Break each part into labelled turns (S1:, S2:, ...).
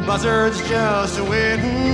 S1: buzzard's just waiting,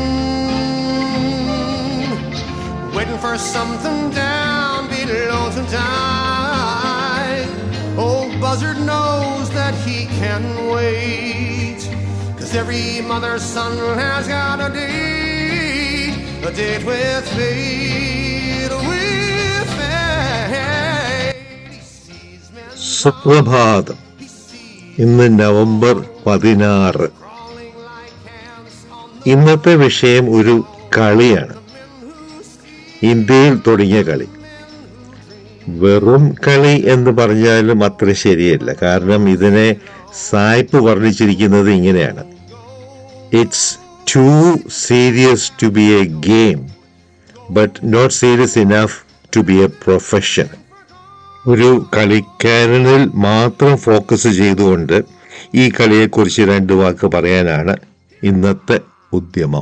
S1: waiting for something down below to die. Old buzzard knows that he can wait, cause every mother's son has got a date, a date with fate, with fate. He sees men
S2: സുപ്രഭാതം ഇന്ന് November പതിനാറ്
S1: crawling like ants on
S2: ഇന്നത്തെ വിഷയം ഒരു കളിയാണ് ഇന്ത്യയിൽ തുടങ്ങിയ കളി വെറും കളി എന്ന് പറഞ്ഞാലും അത്ര ശരിയല്ല കാരണം ഇതിനെ സായിപ്പ് വർണ്ണിച്ചിരിക്കുന്നത് ഇങ്ങനെയാണ് it's too serious to be a game but not serious enough to be a profession ഒരു കളിക്കാരനിൽ മാത്രം ഫോക്കസ് ചെയ്തുകൊണ്ട് ഈ കളിയെക്കുറിച്ച് രണ്ട് വാക്ക് പറയാനാണ് ഇന്നത്തെ ഉദ്യമം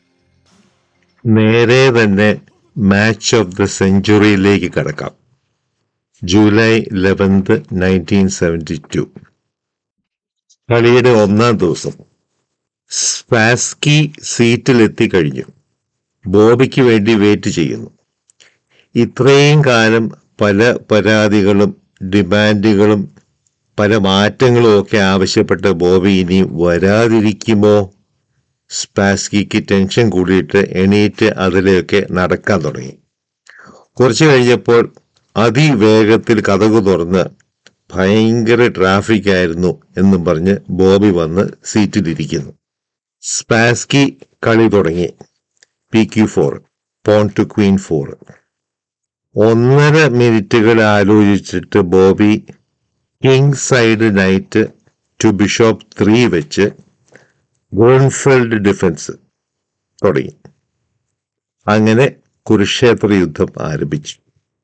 S2: നേരെ തന്നെ മാച്ച് ഓഫ് ദ സെഞ്ചുറിയിലേക്ക് കടക്കാം July eleventh nineteen seventy two കളിയുടെ ഒന്നാം ദിവസം സ്പാസ്കി സീറ്റിലെത്തി കഴിഞ്ഞു ബോബിക്ക് വേണ്ടി വെയിറ്റ് ചെയ്യുന്നു ഇത്രയും കാലം പല പരാതികളും ഡിമാൻഡുകളും പല മാറ്റങ്ങളും ഒക്കെ ആവശ്യപ്പെട്ട ബോബി ഇനി വരാതിരിക്കുമോ സ്പാസ്കിക്ക് ടെൻഷൻ കൂടിയിട്ട് എണീറ്റ് അതിലെയൊക്കെ നടക്കാൻ തുടങ്ങി കുറച്ച് കഴിഞ്ഞപ്പോൾ അതിവേഗത്തിൽ കഥകു തുറന്ന് ഭയങ്കര ട്രാഫിക് ആയിരുന്നു എന്നും പറഞ്ഞ് ബോബി വന്ന് സീറ്റിലിരിക്കുന്നു സ്പാസ്കി കളി തുടങ്ങി P Q four pawn to queen four ഒന്നര മിനിറ്റുകൾ ആലോചിച്ചിട്ട് Bobby king side knight to bishop three വെച്ച് ഗോൺഫെൽഡ് ഡിഫൻസ് തുടങ്ങി അങ്ങനെ കുരുക്ഷേത്ര യുദ്ധം ആരംഭിച്ചു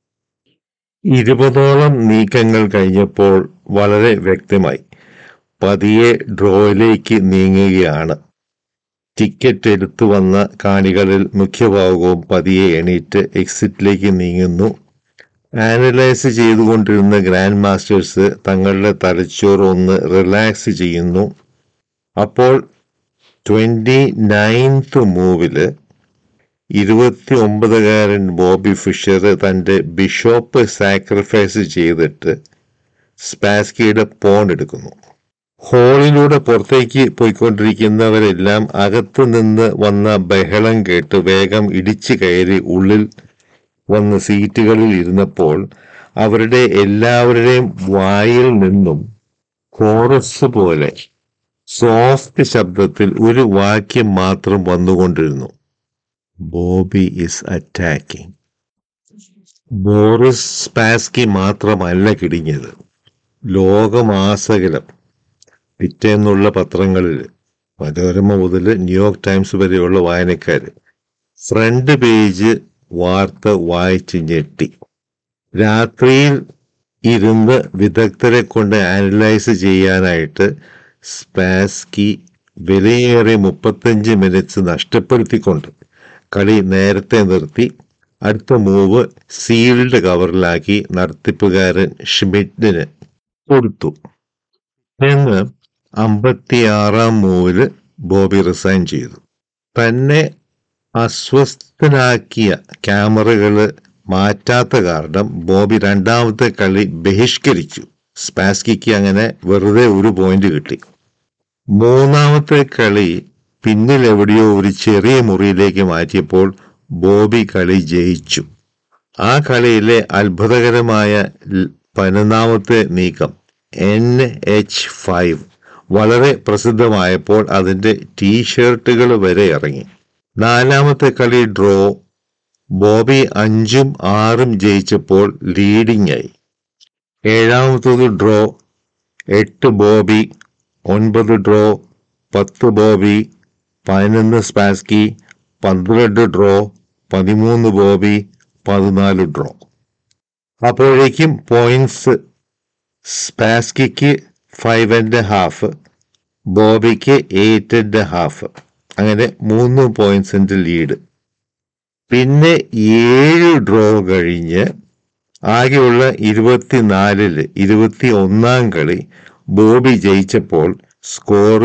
S2: ഇരുപതോളം നീക്കങ്ങൾ കഴിഞ്ഞപ്പോൾ വളരെ വ്യക്തമായി പതിയെ ഡ്രോയിലേക്ക് നീങ്ങുകയാണ് ടിക്കറ്റ് എടുത്തു വന്ന കാണികളിൽ മുഖ്യഭാഗവും പതിയെ എണീറ്റ് എക്സിറ്റിലേക്ക് നീങ്ങുന്നു ആനലൈസ് ചെയ്തുകൊണ്ടിരുന്ന ഗ്രാൻഡ് മാസ്റ്റേഴ്സ് തങ്ങളുടെ തലച്ചോറ് ഒന്ന് റിലാക്സ് ചെയ്യുന്നു അപ്പോൾ ട്വന്റി നയൻത്ത് മൂവില് ഇരുപത്തി ഒമ്പതുകാരൻ ബോബി ഫിഷർ തന്റെ ബിഷോപ്പ് സാക്രിഫൈസ് ചെയ്തിട്ട് സ്പാസ്കിയുടെ പോൺ എടുക്കുന്നു ഹോളിലൂടെ പുറത്തേക്ക് പോയിക്കൊണ്ടിരിക്കുന്നവരെല്ലാം അകത്തു നിന്ന് വന്ന ബഹളം കേട്ട് വേഗം ഇടിച്ചു കയറി ഉള്ളിൽ വന്ന് സീറ്റുകളിൽ ഇരുന്നപ്പോൾ അവരുടെ എല്ലാവരുടെയും വായിൽ നിന്നും കോറസ് പോലെ സോഫ്റ്റ് ശബ്ദത്തിൽ ഒരു വാക്യം മാത്രം വന്നുകൊണ്ടിരുന്നു Bobby is attacking Boris Spassky മാത്രമല്ല കിടിഞ്ഞത് ലോകമാസകലം പിറ്റേന്നുള്ള പത്രങ്ങളിൽ മനോരമ മുതൽ ന്യൂയോർക്ക് ടൈംസ് വരെയുള്ള വായനക്കാർ ഫ്രണ്ട് പേജ് വാർത്ത വായിച്ച് ഞെട്ടി രാത്രിയിൽ ഇരുന്ന് വിദഗ്ധരെ കൊണ്ട് ആനലൈസ് ചെയ്യാനായിട്ട് സ്പാസ്കി വിലയേറെ മുപ്പത്തഞ്ച് മിനിറ്റ്സ് നഷ്ടപ്പെടുത്തിക്കൊണ്ട് കളി നേരത്തെ നിർത്തി അടുത്ത മൂവ് സീൽഡ് കവറിലാക്കി നടത്തിപ്പുകാരൻ ഷ്മിഡിന് കൊടുത്തു എന്ന് അമ്പത്തിയാറാം മൂവില് ബോബി റിസൈൻ ചെയ്തു തന്നെ അസ്വസ്ഥനാക്കിയ ക്യാമറകള് മാറ്റാത്ത കാരണം ബോബി രണ്ടാമത്തെ കളി ബഹിഷ്കരിച്ചു സ്പാസ്കിക്ക് അങ്ങനെ വെറുതെ ഒരു പോയിന്റ് കിട്ടി മൂന്നാമത്തെ കളി പിന്നിൽ എവിടെയോ ഒരു ചെറിയ മുറിയിലേക്ക് മാറ്റിയപ്പോൾ ബോബി കളി ജയിച്ചു ആ കളിയിലെ അത്ഭുതകരമായ ൽ- പതിനൊന്നാമത്തെ നീക്കം എൻ എച്ച് ഫൈവ് വളരെ പ്രസിദ്ധമായപ്പോൾ അതിന്റെ ടീഷർട്ടുകൾ വരെ ഇറങ്ങി നാലാമത്തെ കളി ഡ്രോ ബോബി അഞ്ചും ആറും ജയിച്ചപ്പോൾ ലീഡിംഗ് ആയി ഏഴാമത്തത് ഡ്രോ എട്ട് ബോബി ഒൻപത് ഡ്രോ പത്ത് ബോബി പതിനൊന്ന് സ്പാസ്കി പന്ത്രണ്ട് ഡ്രോ പതിമൂന്ന് ബോബി പതിനാല് ഡ്രോ അപ്പോഴേക്കും പോയിന്റ്സ് സ്പാസ്കിക്ക് ഫൈവ് ആൻഡ് ഹാഫ് ബോബിക്ക് എയ്റ്റ് ആൻഡ് ഹാഫ് അങ്ങനെ മൂന്ന് പോയിന്റ്സിന്റെ ലീഡ് പിന്നെ ഏഴ് ഡ്രോ കഴിഞ്ഞ് ആകെയുള്ള ഇരുപത്തിനാലില് ഇരുപത്തി ഒന്നാം കളി ബോബി ജയിച്ചപ്പോൾ score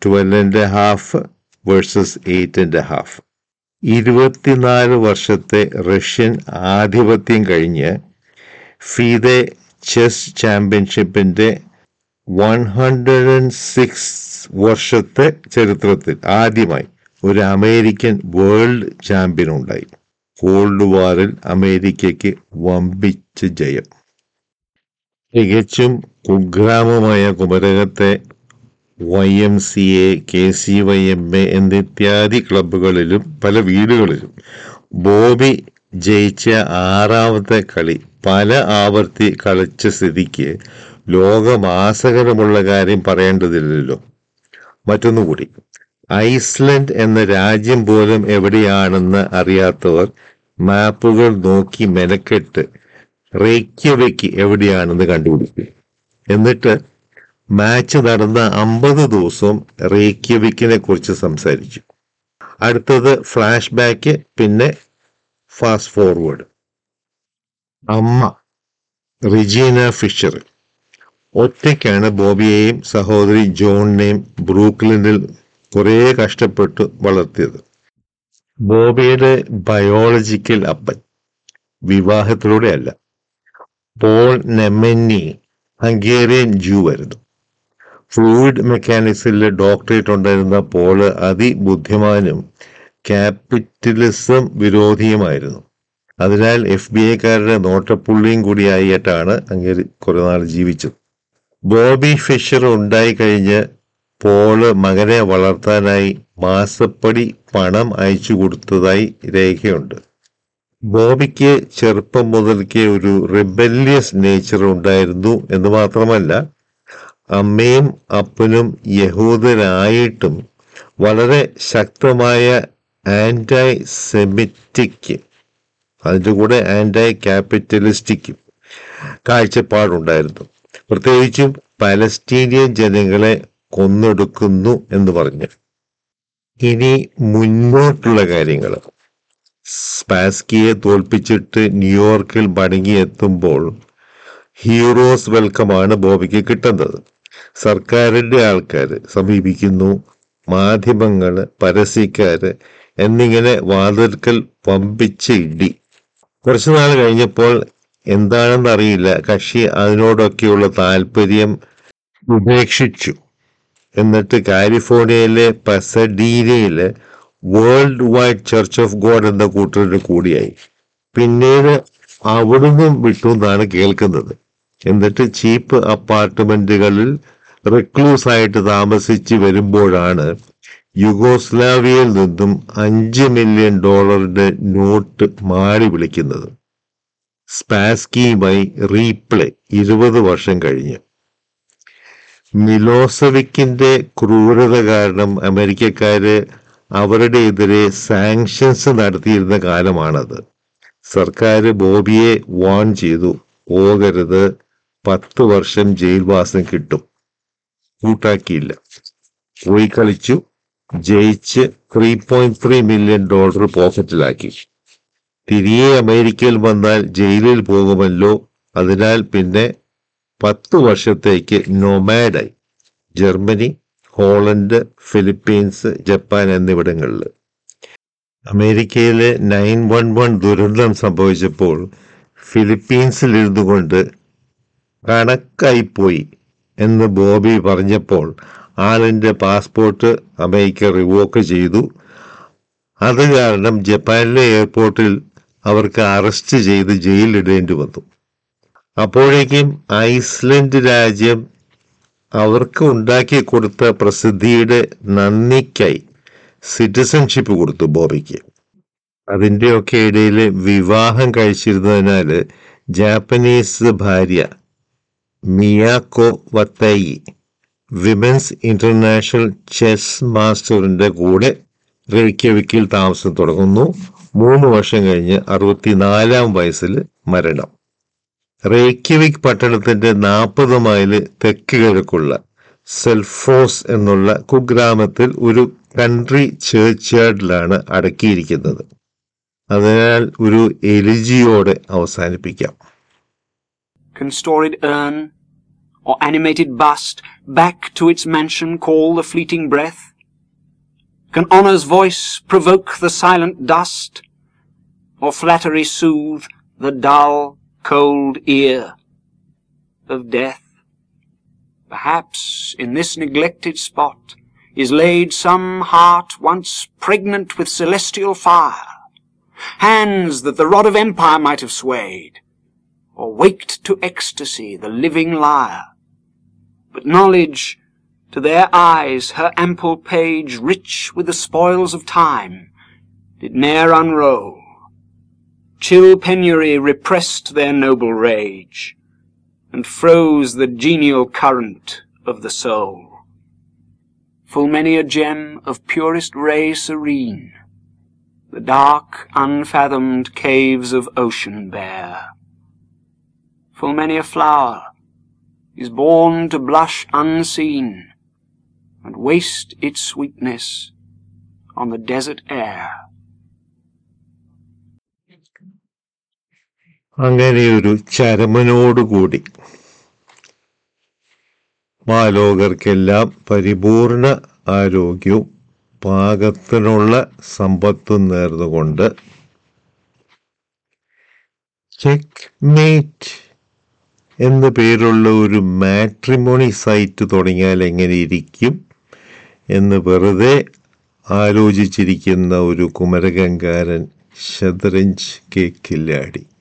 S2: twelve and half versus eight and half ഇരുപത്തിനാല് വർഷത്തെ റഷ്യൻ ആധിപത്യം കഴിഞ്ഞ് ഫീതെ ചെസ് ചാമ്പ്യൻഷിപ്പിന്റെ വൺ ഹൺഡ്രഡ് ആൻഡ് സിക്സ് വർഷത്തെ ചരിത്രത്തിൽ ആദ്യമായി ഒരു അമേരിക്കൻ വേൾഡ് ചാമ്പ്യൻ ഉണ്ടായി കോൾഡ് വാറിൽ അമേരിക്കയ്ക്ക് വമ്പിച്ച ജയം തികച്ചും കുഗ്രാമമായ കുമരകത്തെ Y M C A K C Y M A എന്നിത്യാദി ക്ലബുകളിലും പല വീടുകളിലും ബോബി ജയിച്ച ആറാമത്തെ കളി പല ആവർത്തി കളിച്ച സ്ഥിതിക്ക് ലോകമാസകരമുള്ള കാര്യം പറയേണ്ടതില്ലല്ലോ മറ്റൊന്നുകൂടി ഐസ്ലൻഡ് എന്ന രാജ്യം പോലും എവിടെയാണെന്ന് അറിയാത്തവർ മാപ്പുകൾ നോക്കി മെനക്കെട്ട് റേക്യവയ്ക്ക് എവിടെയാണെന്ന് കണ്ടുപിടിക്കും എന്നിട്ട് മാച്ച് നടന്ന അമ്പത് ദിവസവും റേക്യവിക്കിനെ കുറിച്ച് സംസാരിച്ചു അടുത്തത് ഫ്ലാഷ് ബാക്ക് പിന്നെ ഫാസ്റ്റ് ഫോർവേഡ് അമ്മ റിജീന ഫിഷർ ഒറ്റയ്ക്കാണ് ബോബിയെയും സഹോദരി ജോണിനെയും ബ്രൂക്ലിനിൽ കുറേ കഷ്ടപ്പെട്ട് വളർത്തിയത് ബോബിയുടെ ബയോളജിക്കൽ അപ്പൻ വിവാഹത്തിലൂടെയല്ല പോൾ നെമെന്നി ഹംഗേറിയൻ ജൂ ആയിരുന്നു ഫ്ലൂയിഡ് മെക്കാനിക്സിലെ ഡോക്ടറേറ്റ് ഉണ്ടായിരുന്ന പോള് അതിബുദ്ധിമാനും ക്യാപിറ്റലിസം വിരോധിയുമായിരുന്നു അതിനാൽ എഫ് ബി ഐക്കാരുടെ നോട്ടപ്പുള്ളിയും കൂടിയായിട്ടാണ് അങ്ങേര് കുറെ നാൾ ജീവിച്ചത് ബോബി ഫിഷർ ഉണ്ടായി കഴിഞ്ഞ് പോള് മകനെ വളർത്താനായി മാസപ്പടി പണം അയച്ചു കൊടുത്തതായി രേഖയുണ്ട് ബോബിക്ക് ചെറുപ്പം മുതൽക്കേ ഒരു റിബല്യസ് നേച്ചർ ഉണ്ടായിരുന്നു എന്ന് മാത്രമല്ല അമ്മയും അപ്പനും യഹൂദരായിട്ടും വളരെ ശക്തമായ ആന്റൈ സെമിറ്റിക് അതിൻ്റെ കൂടെ ആന്റൈ ക്യാപിറ്റലിസ്റ്റിക്കും കാഴ്ചപ്പാടുണ്ടായിരുന്നു പ്രത്യേകിച്ചും പലസ്തീനിയൻ ജനങ്ങളെ കൊന്നൊടുക്കുന്നു എന്ന് പറഞ്ഞ് ഇനി മുന്നോട്ടുള്ള കാര്യങ്ങൾ സ്പാസ്കിയെ തോൽപ്പിച്ചിട്ട് ന്യൂയോർക്കിൽ മടങ്ങിയെത്തുമ്പോൾ ഹീറോസ് വെൽക്കമാണ് ബോബിക്ക് കിട്ടുന്നത് സർക്കാരിന്റെ ആൾക്കാർ സമീപിക്കുന്നു മാധ്യമങ്ങള് പരസ്യക്കാര് എന്നിങ്ങനെ വാതിൽക്കൽ പമ്പിച്ച് ഇടി കുറച്ചു നാൾ കഴിഞ്ഞപ്പോൾ എന്താണെന്ന് അറിയില്ല കക്ഷി അതിനോടൊക്കെയുള്ള താല്പര്യം ഉപേക്ഷിച്ചു എന്നിട്ട് കാലിഫോർണിയയിലെ പസഡീനയിലെ world wide church of God എന്ന കൂട്ടരുടെ കൂടിയായി പിന്നീട് അവിടുന്നും വിട്ടു എന്നാണ് കേൾക്കുന്നത് എന്നിട്ട് ചീപ്പ് അപ്പാർട്ട്മെന്റുകളിൽ റിക്ലൂസ് ആയിട്ട് താമസിച്ച് വരുമ്പോഴാണ് യുഗോസ്ലാവിയയിൽ നിന്നും അഞ്ച് മില്യൺ ഡോളറിന്റെ നോട്ട് മാറി വിളിക്കുന്നത് സ്പാസ്കിയുമായി റീപ്ലേ ഇരുപത് വർഷം കഴിഞ്ഞ് മിലോസവിക്കിന്റെ ക്രൂരത കാരണം അമേരിക്കക്കാര് അവരുടെ എതിരെ സാങ്ഷൻസ് നടത്തിയിരുന്ന കാലമാണത് സർക്കാർ ബോബിയെ വാൺ ചെയ്തു പോകരുത് പത്ത് വർഷം ജയിൽവാസം കിട്ടും കൂട്ടാക്കിയില്ല പോയി കളിച്ചു ജയിച്ച് three point three million dollar പോക്കറ്റിലാക്കി തിരികെ അമേരിക്കയിൽ വന്നാൽ ജയിലിൽ പോകുമല്ലോ അതിനാൽ പിന്നെ പത്ത് വർഷത്തേക്ക് നൊമാഡായി ജർമ്മനി ഹോളണ്ട് ഫിലിപ്പീൻസ് ജപ്പാൻ എന്നിവിടങ്ങളിൽ അമേരിക്കയിലെ നയൻ വൺ വൺ ദുരന്തം സംഭവിച്ചപ്പോൾ ഫിലിപ്പീൻസിൽ ഇരുന്നു കൊണ്ട് കണക്കായിപ്പോയി എന്ന് ബോബി പറഞ്ഞപ്പോൾ ആളിന്റെ പാസ്പോർട്ട് അമേരിക്ക റിവോക്ക് ചെയ്തു അത് കാരണം ജപ്പാനിലെ എയർപോർട്ടിൽ അവർക്ക് അറസ്റ്റ് ചെയ്ത് ജയിലിടേണ്ടി വന്നു അപ്പോഴേക്കും ഐസ്ലൻഡ് രാജ്യം അവർക്ക് ഉണ്ടാക്കി കൊടുത്ത പ്രസിദ്ധിയുടെ നന്ദിക്കായി സിറ്റിസൺഷിപ്പ് കൊടുത്തു ബോബിക്ക് അതിൻ്റെയൊക്കെ ഇടയിൽ വിവാഹം കഴിച്ചിരുന്നതിനാൽ ജാപ്പനീസ് ഭാര്യ Miyoko Watai women's international chess മാസ്റ്ററിന്റെ കൂടെ റേക്യവിക്കിൽ താമസം തുടങ്ങുന്നു മൂന്ന് വർഷം കഴിഞ്ഞ് അറുപത്തിനാലാം വയസ്സിൽ മരണം റേക്യവിക് പട്ടണത്തിന്റെ നാൽപ്പത് മൈല് തെക്ക് കിഴക്കുള്ള സെൽഫോസ് എന്നുള്ള കുഗ്രാമത്തിൽ ഒരു കൺട്രി ചേർച്ച് യാർഡിലാണ് അടക്കിയിരിക്കുന്നത് അതിനാൽ ഒരു എലിജിയോടെ അവസാനിപ്പിക്കാം
S3: Can storied urn or animated bust, back to its mansion call the fleeting breath? Can honour's voice provoke the silent dust, or flattery soothe the dull, cold ear of death? Perhaps in this neglected spot is laid some heart once pregnant with celestial fire, hands that the rod of empire might have swayed, or waked to ecstasy the living lyre. But knowledge, to their eyes, her ample page, rich with the spoils of time, did ne'er unroll. Chill penury repressed their noble rage, and froze the genial current of the soul. Full many a gem of purest ray serene, the dark, unfathomed caves of ocean bear. Full many a flower is born to blush unseen, and waste its sweetness on the desert air.
S2: അങ്ങനെയൊരു ചരമനോടുകൂടി മാലോകർക്കെല്ലാം പരിപൂർണ ആരോഗ്യവും പാകത്തിനുള്ള സമ്പത്തും നേർന്നുകൊണ്ട് check mate എന്ന പേരുള്ള ഒരു matrimony site തുടങ്ങിയാൽ എങ്ങനെ ഇരിക്കും എന്ന് വെറുതെ ആലോചിച്ചിരിക്കുന്ന ഒരു കുമരകങ്കാരൻ ശതരഞ്ച് കെ കില്ലാടി